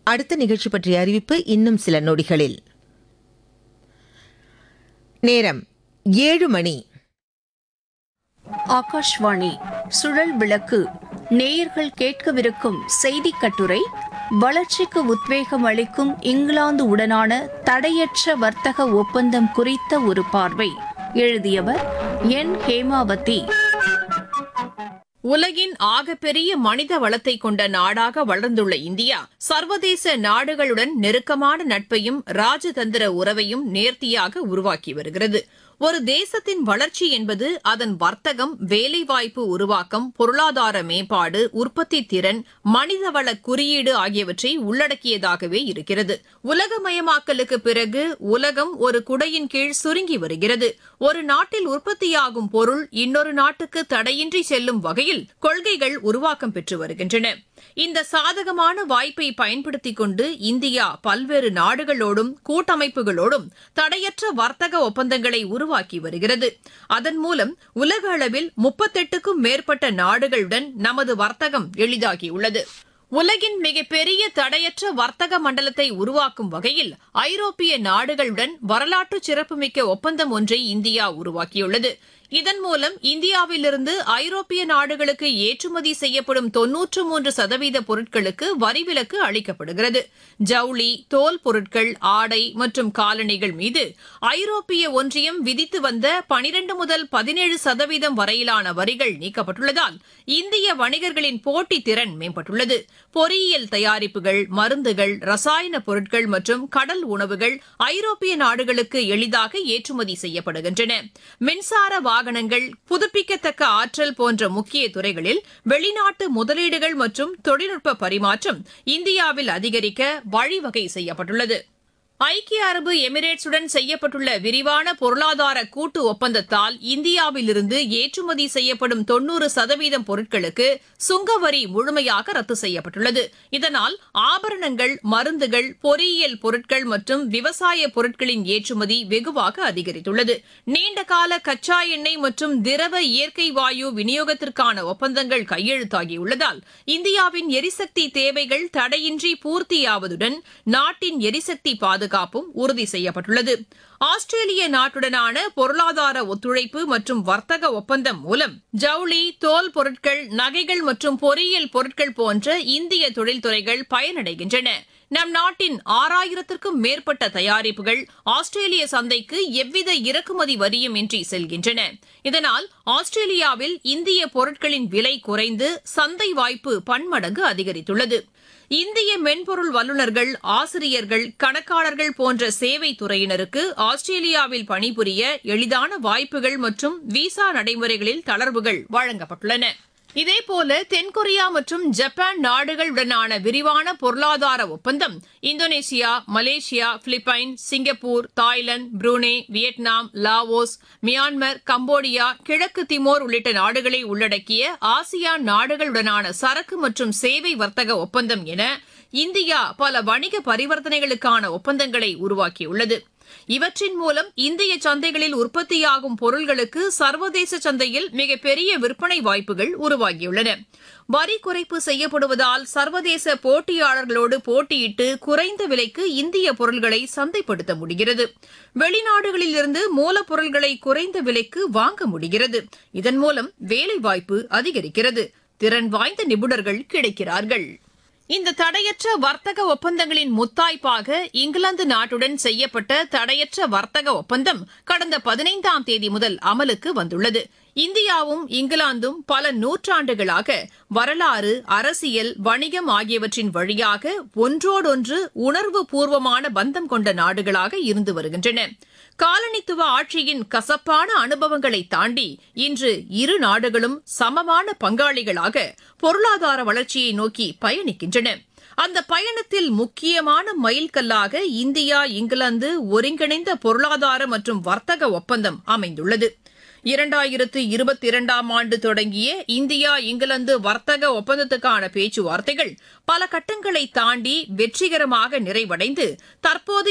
அடுத்த நிகழ்ச்சி பற்றிய அறிவிப்பு இன்னும் சில நொடிகளில் நேரம் ஏழு மணி ஆகாஷ்வாணி சுழல் விளக்கு நேயர்கள் கேட்கவிருக்கும் செய்தி கட்டுரை வளர்ச்சிக்கு உத்வேகம் அளிக்கும் இங்கிலாந்து உடனான தடையற்ற வர்த்தக ஒப்பந்தம் குறித்த ஒரு பார்வை எழுதியவர் என் ஹேமாவதி உலகின் ஆகப்பெரிய மனித வளத்தை கொண்ட நாடாக வளர்ந்துள்ள இந்தியா சர்வதேச நாடுகளுடன் நெருக்கமான நட்பையும் ராஜதந்திர உறவையும் நேர்த்தியாக உருவாக்கி வருகிறது ஒரு தேசத்தின் வளர்ச்சி என்பது அதன் வர்த்தகம் வேலைவாய்ப்பு உருவாக்கம் பொருளாதார மேம்பாடு உற்பத்தி திறன் மனிதவள குறியீடு ஆகியவற்றை உள்ளடக்கியதாகவே இருக்கிறது உலகமயமாக்கலுக்கு பிறகு உலகம் ஒரு குடையின் கீழ் சுருங்கி வருகிறது ஒரு நாட்டில் உற்பத்தியாகும் பொருள் இன்னொரு நாட்டுக்கு தடையின்றி செல்லும் வகையில் கொள்கைகள் உருவாக்கம் பெற்று வருகின்றன இந்த சாதகமான வாய்ப்பை பயன்படுத்திக் கொண்டு இந்தியா பல்வேறு நாடுகளோடும் கூட்டமைப்புகளோடும் தடையற்ற வர்த்தக ஒப்பந்தங்களை உருவாக்கி வருகிறது அதன் மூலம் உலக அளவில் முப்பத்தெட்டுக்கும் மேற்பட்ட நாடுகளுடன் நமது வர்த்தகம் எளிதாகியுள்ளது உலகின் மிகப்பெரிய தடையற்ற வர்த்தக மண்டலத்தை உருவாக்கும் வகையில் ஐரோப்பிய நாடுகளுடன் வரலாற்று சிறப்புமிக்க ஒப்பந்தம் ஒன்றை இந்தியா உருவாக்கியுள்ளது இதன் மூலம் இந்தியாவிலிருந்து ஐரோப்பிய நாடுகளுக்கு ஏற்றுமதி செய்யப்படும் தொன்னூற்று மூன்று சதவீத பொருட்களுக்கு வரி விலக்கு அளிக்கப்படுகிறது ஜவுளி தோல் பொருட்கள் ஆடை மற்றும் காலணிகள் மீது ஐரோப்பிய ஒன்றியம் விதித்து வந்த பனிரண்டு முதல் பதினேழு சதவீதம் வரையிலான வரிகள் நீக்கப்பட்டுள்ளதால் இந்திய வணிகர்களின் போட்டி திறன் மேம்பட்டுள்ளது பொறியியல் தயாரிப்புகள் மருந்துகள் ரசாயன பொருட்கள் மற்றும் கடல் உணவுகள் ஐரோப்பிய நாடுகளுக்கு எளிதாக ஏற்றுமதி செய்யப்படுகின்றன மின்சார வாகனங்கள் புதுப்பிக்கத்தக்க ஆற்றல் போன்ற முக்கிய துறைகளில் வெளிநாட்டு முதலீடுகள் மற்றும் தொழில்நுட்ப பரிமாற்றம் இந்தியாவில் அதிகரிக்க வழிவகை செய்யப்பட்டுள்ளது ஐக்கிய அரபு எமிரேட்ஸுடன் செய்யப்பட்டுள்ள விரிவான பொருளாதார கூட்டு ஒப்பந்தத்தால் இந்தியாவிலிருந்து ஏற்றுமதி செய்யப்படும் தொன்னூறு சதவீதம் பொருட்களுக்கு சுங்கவரி முழுமையாக ரத்து செய்யப்பட்டுள்ளது இதனால் ஆபரணங்கள் மருந்துகள் பொறியியல் பொருட்கள் மற்றும் விவசாய பொருட்களின் ஏற்றுமதி வெகுவாக அதிகரித்துள்ளது நீண்டகால கச்சா எண்ணெய் மற்றும் திரவ இயற்கை வாயு விநியோகத்திற்கான ஒப்பந்தங்கள் கையெழுத்தாகியுள்ளதால் இந்தியாவின் எரிசக்தி தேவைகள் தடையின்றி பூர்த்தியாவதுடன் நாட்டின் எரிசக்தி பாதுகாப்பும் உறுதி செய்யப்பட்டுள்ளது ஆஸ்திரேலிய நாட்டுடனான பொருளாதார ஒத்துழைப்பு மற்றும் வர்த்தக ஒப்பந்தம் மூலம் ஜவுளி தோல் பொருட்கள் நகைகள் மற்றும் பொறியியல் பொருட்கள் போன்ற இந்திய தொழில்துறைகள் பயனடைகின்றன நம் நாட்டின் ஆறாயிரத்திற்கும் மேற்பட்ட தயாரிப்புகள் ஆஸ்திரேலிய சந்தைக்கு எவ்வித இறக்குமதி வரியும் இன்றி செல்கின்றன இதனால் ஆஸ்திரேலியாவில் இந்திய பொருட்களின் விலை குறைந்து சந்தை வாய்ப்பு பன்மடங்கு அதிகரித்துள்ளது இந்திய மென்பொருள் வல்லுநர்கள் ஆசிரியர்கள் கணக்காளர்கள் போன்ற சேவை துறையினருக்கு ஆஸ்திரேலியாவில் பணிபுரிய எளிதான வாய்ப்புகள் மற்றும் விசா நடைமுறைகளில் தளர்வுகள் வழங்கப்பட்டுள்ளன இதேபோல தென்கொரியா மற்றும் ஜப்பான் நாடுகளுடனான விரிவான பொருளாதார ஒப்பந்தம் Indonesia Malaysia Philippines Singapore Thailand Brunei Vietnam Laos Myanmar Cambodia கிழக்கு திமோர் உள்ளிட்ட நாடுகளை உள்ளடக்கிய ஆசியான் நாடுகளுடனான சரக்கு மற்றும் சேவை வர்த்தக ஒப்பந்தம் என இந்தியா பல வணிக பரிவர்த்தனைகளுக்கான ஒப்பந்தங்களை உருவாக்கியுள்ளது இவற்றின் மூலம் இந்திய சந்தைகளில் உற்பத்தியாகும் பொருள்களுக்கு சர்வதேச சந்தையில் மிகப்பெரிய விற்பனை வாய்ப்புகள் உருவாகியுள்ளன வரி குறைப்பு செய்யப்படுவதால் சர்வதேச போட்டியாளர்களோடு போட்டியிட்டு குறைந்த விலைக்கு இந்திய பொருள்களை சந்தைப்படுத்த முடிகிறது வெளிநாடுகளிலிருந்து மூலப்பொருள்களை குறைந்த விலைக்கு வாங்க முடிகிறது இதன் மூலம் வேலைவாய்ப்பு அதிகரிக்கிறது திறன் வாய்ந்த நிபுணர்கள் கிடைக்கிறார்கள் இந்த தடையற்ற வர்த்தக ஒப்பந்தங்களின் முத்தாய்ப்பாக இங்கிலாந்து நாட்டுடன் செய்யப்பட்ட தடையற்ற வர்த்தக ஒப்பந்தம் கடந்த பதினைந்தாம் தேதி முதல் அமலுக்கு வந்துள்ளது இந்தியாவும் இங்கிலாந்தும் பல நூற்றாண்டுகளாக வரலாறு அரசியல் வணிகம் ஆகியவற்றின் வழியாக ஒன்றோடொன்று உணர்வு பூர்வமான பந்தம் கொண்ட நாடுகளாக இருந்து வருகின்றன காலனித்துவ ஆட்சியின் கசப்பான அனுபவங்களை தாண்டி இன்று இரு நாடுகளும் சமமான பங்காளிகளாக பொருளாதார வளர்ச்சியை நோக்கி பயணிக்கின்றன அந்த பயணத்தில் முக்கியமான மைல்கல்லாக இந்தியா இங்கிலாந்து ஒருங்கிணைந்த பொருளாதார மற்றும் வர்த்தக ஒப்பந்தம் அமைந்துள்ளது இரண்டாயிரத்து இருபத்தி இரண்டாம் ஆண்டு தொடங்கிய இந்தியா இங்கிலாந்து வர்த்தக ஒப்பந்தத்துக்கான பேச்சுவார்த்தைகள் பல கட்டங்களை தாண்டி வெற்றிகரமாக நிறைவடைந்து தற்போது